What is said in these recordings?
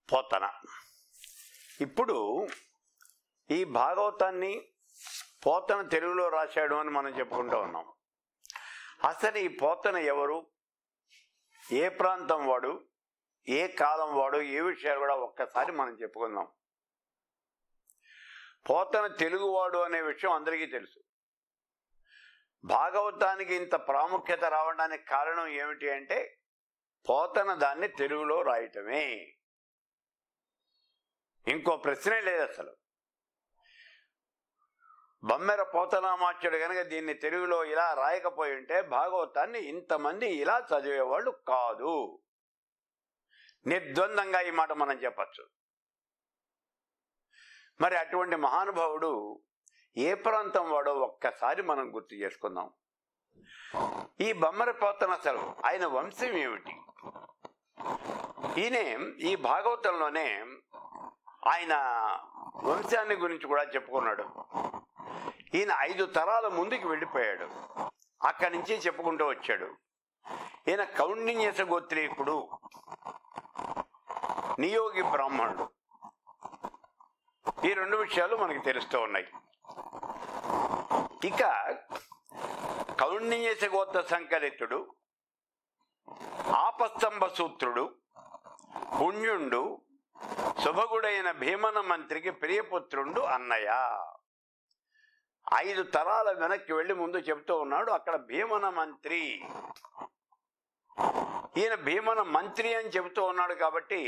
పోతన ఇప్పుడు ఈ భాగవతాన్ని పోతన తెలుగులో రాశాడు అని మనం చెప్పుకుంటూ ఉన్నాం అసలు ఈ పోతన ఎవరు ఏ ప్రాంతం వాడు ఏ కాలం వాడు ఏ విషయాలు కూడా ఒక్కసారి మనం చెప్పుకుందాం పోతన తెలుగువాడు అనే విషయం అందరికీ తెలుసు భాగవతానికి ఇంత ప్రాముఖ్యత రావడానికి కారణం ఏమిటి అంటే పోతన దాన్ని తెలుగులో రాయటమే ఇంకో ప్రశ్నే లేదు అసలు బమ్మెర పోతనామాచ్యుడు కనుక దీన్ని తెలుగులో ఇలా రాయకపోయి ఉంటే భాగవతాన్ని ఇంతమంది ఇలా చదివేవాళ్ళు కాదు నిర్ద్వందంగా ఈ మాట మనం చెప్పచ్చు మరి అటువంటి మహానుభావుడు ఏ ప్రాంతం వాడో ఒక్కసారి మనం గుర్తు చేసుకుందాం ఈ బొమ్మర పోతన అసలు ఆయన వంశం ఏమిటి ఈయన ఈ భాగవతంలోనే ఆయన వంశాన్ని గురించి కూడా చెప్పుకున్నాడు ఈయన ఐదు తరాల ముందుకు వెళ్ళిపోయాడు అక్కడి నుంచి చెప్పుకుంటూ వచ్చాడు ఈయన కౌండిన్యస గోత్రీకుడు నియోగి బ్రాహ్మణుడు ఈ రెండు విషయాలు మనకి తెలుస్తూ ఉన్నాయి ఇక కౌండిన్యస గోత్ర సంకలితుడు ఆపస్తంభ సూత్రుడు పుణ్యుండు శుభగుడైన భీమన మంత్రికి ప్రియపుత్రుండు అన్నయ్య ఐదు తరాల వెనక్కి వెళ్ళి ముందు చెబుతూ ఉన్నాడు అక్కడ భీమన మంత్రి ఈయన భీమన మంత్రి అని చెబుతూ ఉన్నాడు కాబట్టి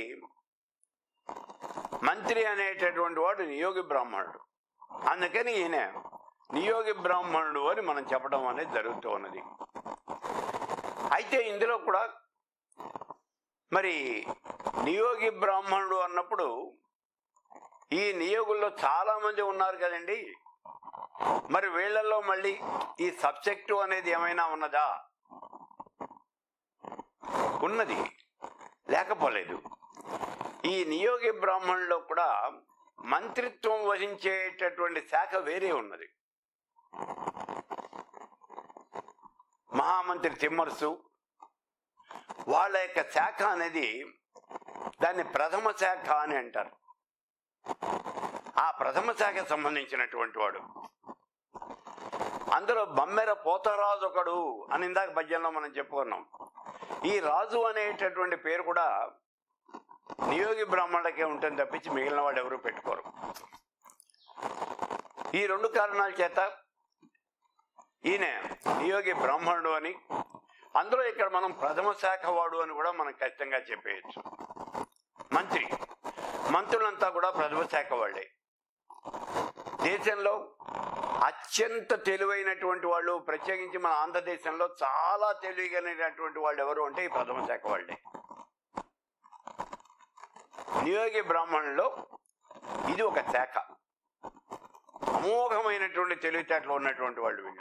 మంత్రి అనేటటువంటి వాడు నియోగి బ్రాహ్మణుడు అందుకని ఈయన నియోగి బ్రాహ్మణుడు అని మనం చెప్పడం అనేది జరుగుతూ ఉన్నది అయితే ఇందులో కూడా మరి నియోగి బ్రాహ్మణుడు అన్నప్పుడు ఈ నియోగుల్లో చాలా మంది ఉన్నారు కదండి మరి వీళ్ళల్లో మళ్ళీ ఈ సబ్జెక్టు అనేది ఏమైనా ఉన్నదా ఉన్నది లేకపోలేదు ఈ నియోగి బ్రాహ్మణులో కూడా మంత్రిత్వం వహించేటటువంటి శాఖ వేరే ఉన్నది మహామంత్రి తిమ్మర్సు వాళ్ళ యొక్క శాఖ అనేది దాన్ని ప్రథమ శాఖ అని అంటారు ఆ ప్రథమ శాఖ సంబంధించినటువంటి వాడు అందులో బమ్మెర పోతరాజు ఒకడు అని ఇందాక పద్యంలో మనం చెప్పుకున్నాం ఈ రాజు అనేటటువంటి పేరు కూడా నియోగి బ్రాహ్మణులకే ఉంటుంది తప్పించి మిగిలిన వాళ్ళు ఎవరు పెట్టుకోరు ఈ రెండు కారణాల చేత ఈయన నియోగి బ్రాహ్మణుడు అని అందులో ఇక్కడ మనం ప్రథమ శాఖ వాడు అని కూడా మనం ఖచ్చితంగా చెప్పేయచ్చు మంత్రి మంత్రులంతా కూడా ప్రథమ శాఖ వాళ్ళే దేశంలో అత్యంత తెలివైనటువంటి వాళ్ళు ప్రత్యేకించి మన ఆంధ్రదేశంలో చాలా తెలివిగలిగినటువంటి వాళ్ళు ఎవరు అంటే ఈ ప్రథమ శాఖ వాళ్ళే నియోగి బ్రాహ్మణుల్లో ఇది ఒక శాఖ అమోఘమైనటువంటి తెలివితేటలు ఉన్నటువంటి వాళ్ళు వీళ్ళు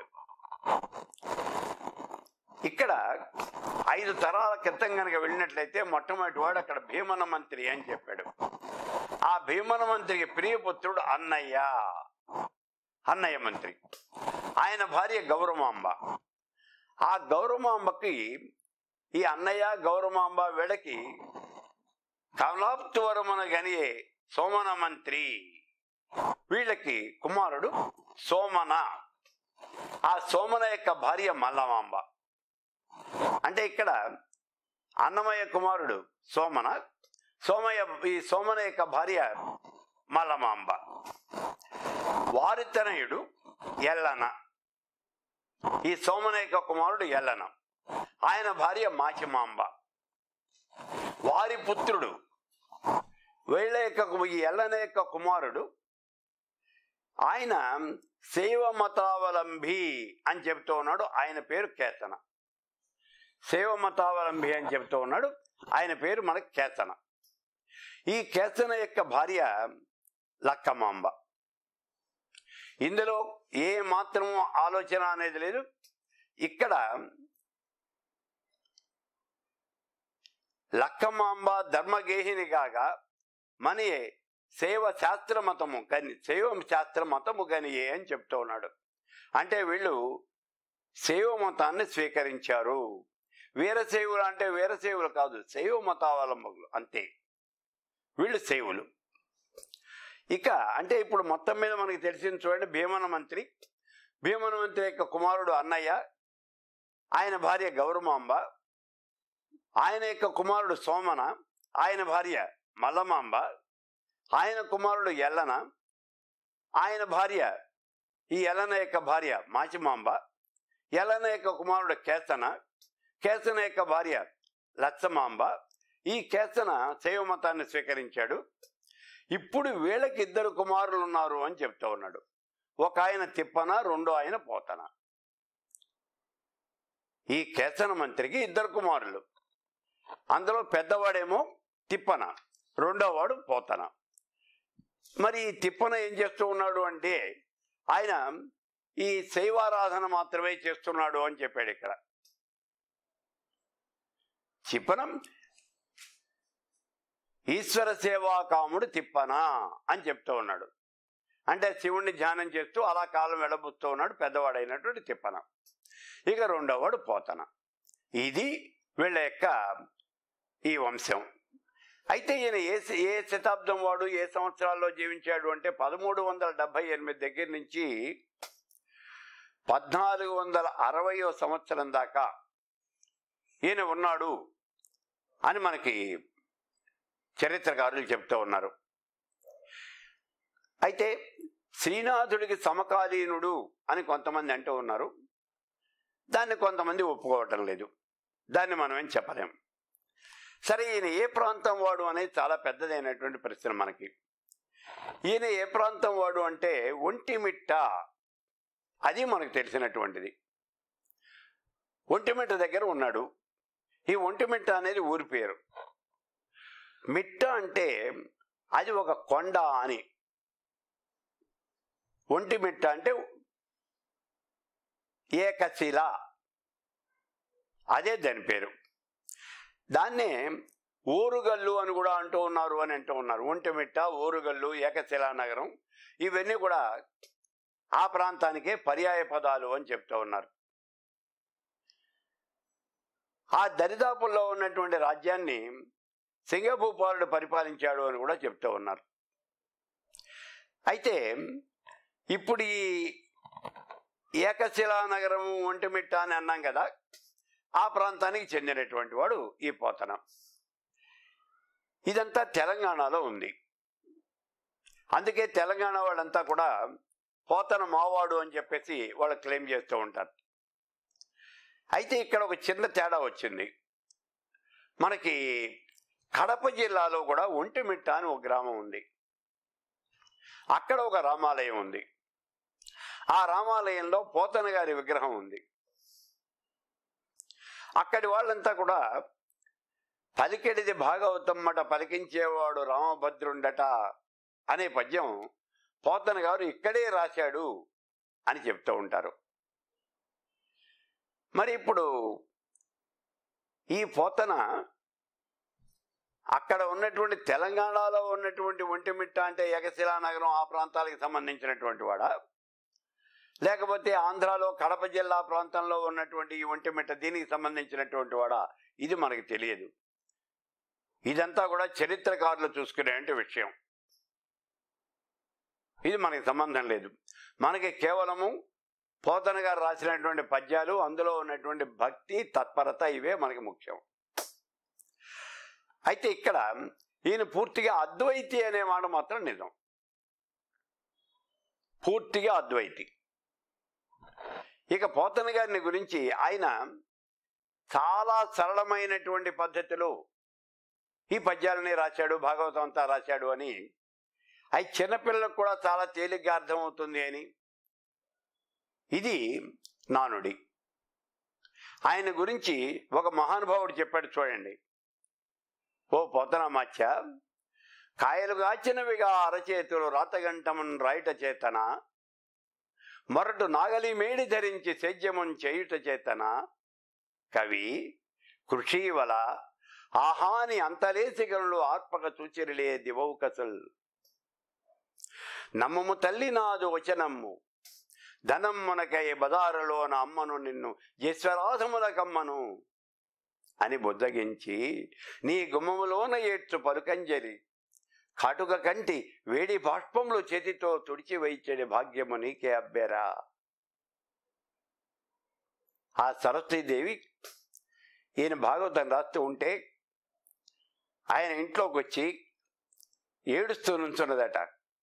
ఇక్కడ ఐదు తరాల క్రితం కనుక వెళ్ళినట్లయితే మొట్టమొదటి వాడు అక్కడ భీమన మంత్రి అని చెప్పాడు ఆ భీమన మంత్రికి ప్రియపుత్రుడు అన్నయ్య అన్నయ్య మంత్రి ఆయన భార్య గౌరమాంబ ఆ గౌరమాంబకి ఈ అన్నయ్య గౌరమాంబ వీళ్ళకి కమలాప్తువరమున గనియే సోమన మంత్రి వీళ్ళకి కుమారుడు సోమన ఆ సోమన యొక్క భార్య మల్లమాంబ అంటే ఇక్కడ అన్నమయ్య కుమారుడు సోమన సోమయ్య ఈ సోమన యొక్క భార్య మల్లమాంబ వారి తనయుడు ఎల్లన ఈ సోమన యొక్క కుమారుడు ఎల్లన ఆయన భార్య మాచిమాంబ వారి పుత్రుడు వీళ్ళ యొక్క ఈ ఎల్లన యొక్క కుమారుడు ఆయన శైవ మతావలంబి అని చెబుతూ ఉన్నాడు ఆయన పేరు కేతన శైవ మతావలంబి అని చెబుతూ ఉన్నాడు ఆయన పేరు మనకు కేతన ఈ కేతన యొక్క భార్య లక్కమాంబ ఇందులో ఏ మాత్రం ఆలోచన అనేది లేదు ఇక్కడ లక్కమాంబ ధర్మగేహిని కాగా మనయే శైవ శాస్త్ర మతము కని శైవ శాస్త్ర మతము గనియే అని చెప్తూ ఉన్నాడు అంటే వీళ్ళు శైవ మతాన్ని స్వీకరించారు వీరశైవులు అంటే వీరశైవులు కాదు శైవ మతావలంబకులు అంతే వీళ్ళు శైవులు ఇక అంటే ఇప్పుడు మొత్తం మీద మనకి తెలిసిన చూడండి భీమన మంత్రి భీమన మంత్రి యొక్క కుమారుడు అన్నయ్య ఆయన భార్య గౌరమాంబ ఆయన యొక్క కుమారుడు సోమన ఆయన భార్య మల్లమాంబ ఆయన కుమారుడు ఎల్లన ఆయన భార్య ఈ ఎల్లన యొక్క భార్య మాచిమాంబ ఎల్లన యొక్క కుమారుడు కేసన కేసన యొక్క భార్య లచ్చమాంబ ఈ కేసన శైవ మతాన్ని స్వీకరించాడు ఇప్పుడు వీళ్ళకి ఇద్దరు కుమారులు ఉన్నారు అని చెప్తా ఉన్నాడు ఒక ఆయన తిప్పన రెండో ఆయన పోతన ఈ కేసన మంత్రికి ఇద్దరు కుమారులు అందులో పెద్దవాడేమో తిప్పన రెండోవాడు పోతన మరి ఈ తిప్పన ఏం చేస్తూ ఉన్నాడు అంటే ఆయన ఈ శైవారాధన మాత్రమే చేస్తున్నాడు అని చెప్పాడు ఇక్కడ చిప్పనం ఈశ్వర సేవా కాముడు తిప్పన అని చెప్తూ ఉన్నాడు అంటే శివుణ్ణి ధ్యానం చేస్తూ అలా కాలం వెడబుస్తూ ఉన్నాడు పెద్దవాడైనటువంటి తిప్పన ఇక రెండోవాడు పోతన ఇది వీళ్ళ యొక్క ఈ వంశం అయితే ఈయన ఏ ఏ శతాబ్దం వాడు ఏ సంవత్సరాల్లో జీవించాడు అంటే పదమూడు వందల డెబ్బై ఎనిమిది దగ్గర నుంచి పద్నాలుగు వందల అరవయో సంవత్సరం దాకా ఈయన ఉన్నాడు అని మనకి చరిత్రకారులు చెప్తూ ఉన్నారు అయితే శ్రీనాథుడికి సమకాలీనుడు అని కొంతమంది అంటూ ఉన్నారు దాన్ని కొంతమంది ఒప్పుకోవటం లేదు దాన్ని మనం ఏం చెప్పలేం సరే ఈయన ఏ ప్రాంతం వాడు అనేది చాలా పెద్దదైనటువంటి ప్రశ్న మనకి ఈయన ఏ ప్రాంతం వాడు అంటే ఒంటిమిట్ట అది మనకు తెలిసినటువంటిది ఒంటిమిట్ట దగ్గర ఉన్నాడు ఈ ఒంటిమిట్ట అనేది ఊరి పేరు మిట్ట అంటే అది ఒక కొండ అని ఒంటిమిట్ట అంటే ఏకశిల అదే దాని పేరు దాన్నే ఊరుగల్లు అని కూడా అంటూ ఉన్నారు అని అంటూ ఉన్నారు ఒంటిమిట్ట ఊరుగల్లు ఏకశిలా నగరం ఇవన్నీ కూడా ఆ ప్రాంతానికే పర్యాయ పదాలు అని చెప్తూ ఉన్నారు ఆ దరిదాపుల్లో ఉన్నటువంటి రాజ్యాన్ని సింగభూపాలుడు పరిపాలించాడు అని కూడా చెప్తూ ఉన్నారు అయితే ఇప్పుడు ఈ ఏకశిలా నగరం ఒంటిమిట్ట అని అన్నాం కదా ఆ ప్రాంతానికి చెందినటువంటి వాడు ఈ పోతన ఇదంతా తెలంగాణలో ఉంది అందుకే తెలంగాణ వాళ్ళంతా కూడా పోతన మావాడు అని చెప్పేసి వాళ్ళు క్లెయిమ్ చేస్తూ ఉంటారు అయితే ఇక్కడ ఒక చిన్న తేడా వచ్చింది మనకి కడప జిల్లాలో కూడా ఒంటిమిట్ట అని ఒక గ్రామం ఉంది అక్కడ ఒక రామాలయం ఉంది ఆ రామాలయంలో పోతన గారి విగ్రహం ఉంది అక్కడి వాళ్ళంతా కూడా పలికెడిది భాగవతమ్మట పలికించేవాడు రామభద్రుండట అనే పద్యం పోతన గారు ఇక్కడే రాశాడు అని చెప్తూ ఉంటారు మరి ఇప్పుడు ఈ పోతన అక్కడ ఉన్నటువంటి తెలంగాణలో ఉన్నటువంటి ఒంటిమిట్ట అంటే ఏకశిలా నగరం ఆ ప్రాంతాలకు సంబంధించినటువంటి వాడా లేకపోతే ఆంధ్రాలో కడప జిల్లా ప్రాంతంలో ఉన్నటువంటి ఈ ఒంటిమిట్ట దీనికి సంబంధించినటువంటి వాడా ఇది మనకి తెలియదు ఇదంతా కూడా చరిత్రకారులు చూసుకునే విషయం ఇది మనకి సంబంధం లేదు మనకి కేవలము పోతన గారు రాసినటువంటి పద్యాలు అందులో ఉన్నటువంటి భక్తి తత్పరత ఇవే మనకి ముఖ్యం అయితే ఇక్కడ ఈయన పూర్తిగా అద్వైతి అనే మాట మాత్రం నిజం పూర్తిగా అద్వైతి ఇక పోతన గారిని గురించి ఆయన చాలా సరళమైనటువంటి పద్ధతిలో ఈ పద్యాలని రాశాడు భాగవతం అంతా రాశాడు అని అవి చిన్నపిల్లలకు కూడా చాలా తేలిగ్గా అర్థమవుతుంది అని ఇది నానుడి ఆయన గురించి ఒక మహానుభావుడు చెప్పాడు చూడండి ఓ పోతనమాచ్య కాయలు గాచినవిగా అరచేతులు రాతగంటమున్ రాయుట చేతన మొరటు నాగలి మేడి ధరించి సేద్యమున్ చేయుట చేతన కవి కృషివల ఆహాని అంతలేసిగనులు ఆత్మక చూచిరిలే దివౌకసుల్ నమ్మము తల్లి నాదు వచనమ్ము ధనం మనకై బదారులోన అమ్మను నిన్ను ఈశ్వరాధములకమ్మను అని బుద్ధగించి నీ గుమ్మములోన ఏడ్చు పలుకంజరి కాటుక కంటి వేడి బాష్పంలో చేతితో తుడిచి వేయించే భాగ్యము నీకే అబ్బేరా ఆ సరస్వతీదేవి ఈయన భాగవతం రాస్తూ ఉంటే ఆయన ఇంట్లోకి వచ్చి ఏడుస్తూ నుంచున్నదట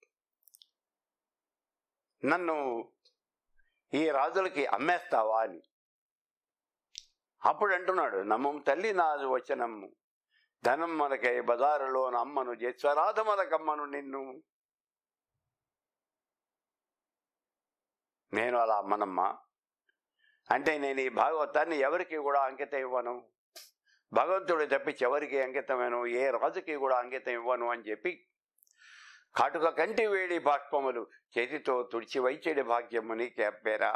నన్ను ఈ రాజులకి అమ్మేస్తావా అని అప్పుడు అంటున్నాడు నమ్మం తల్లి నాది వచనము ధనం మనకై బజారులో అమ్మను జస్వరాధమలకమ్మను నిన్ను నేను అలా అమ్మనమ్మా అంటే నేను ఈ భాగవతాన్ని ఎవరికి కూడా అంకితం ఇవ్వను భగవంతుడు తప్పించి ఎవరికి అంకితమేను ఏ రాజుకి కూడా అంకితం ఇవ్వను అని చెప్పి కాటుక కంటి వేడి బాష్పములు చేతితో తుడిచి వైచేడి భాగ్యము నీకే అబ్బేరా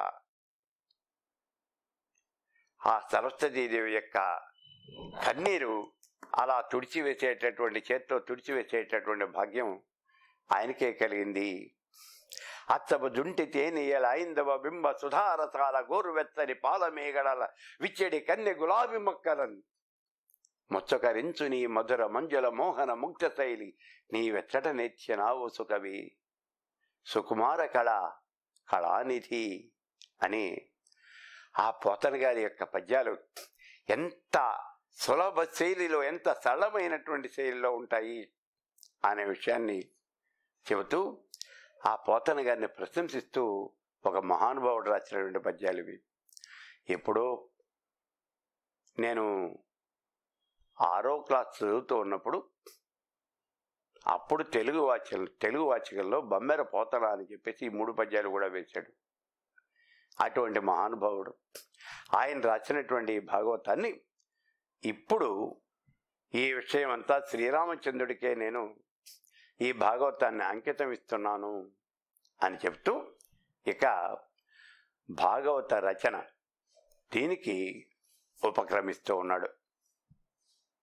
ఆ సరస్వతీదేవి యొక్క కన్నీరు అలా తుడిచివేసేటటువంటి చేత్తో తుడిచివేసేటటువంటి భాగ్యం ఆయనకే కలిగింది అత్తబ జుంటి తేనియల ఐందవ బింబ సుధారసాల గోరువెత్తని పాలమేగడల విచ్చడి కన్నె గులాబీ మొక్కలను ముచ్చకరించు నీ మధుర మంజుల మోహన ముగ్ధ శైలి నీ వెచ్చట నెచ్చినావు సుకవి సుకుమార కళ కళానిధి అని ఆ పోతన గారి యొక్క పద్యాలు ఎంత సులభ శైలిలో ఎంత సరళమైనటువంటి శైలిలో ఉంటాయి అనే విషయాన్ని చెబుతూ ఆ పోతన గారిని ప్రశంసిస్తూ ఒక మహానుభావుడు రాసినటువంటి పద్యాలు ఇవి ఎప్పుడో నేను ఆరో క్లాస్ చదువుతూ ఉన్నప్పుడు అప్పుడు తెలుగు వాచ తెలుగు వాచికల్లో బమ్మెర పోతన అని చెప్పేసి ఈ మూడు పద్యాలు కూడా వేశాడు అటువంటి మహానుభావుడు ఆయన రాసినటువంటి ఈ భాగవతాన్ని ఇప్పుడు ఈ విషయం అంతా శ్రీరామచంద్రుడికే నేను ఈ భాగవతాన్ని అంకితం ఇస్తున్నాను అని చెప్తూ ఇక భాగవత రచన దీనికి ఉపక్రమిస్తూ ఉన్నాడు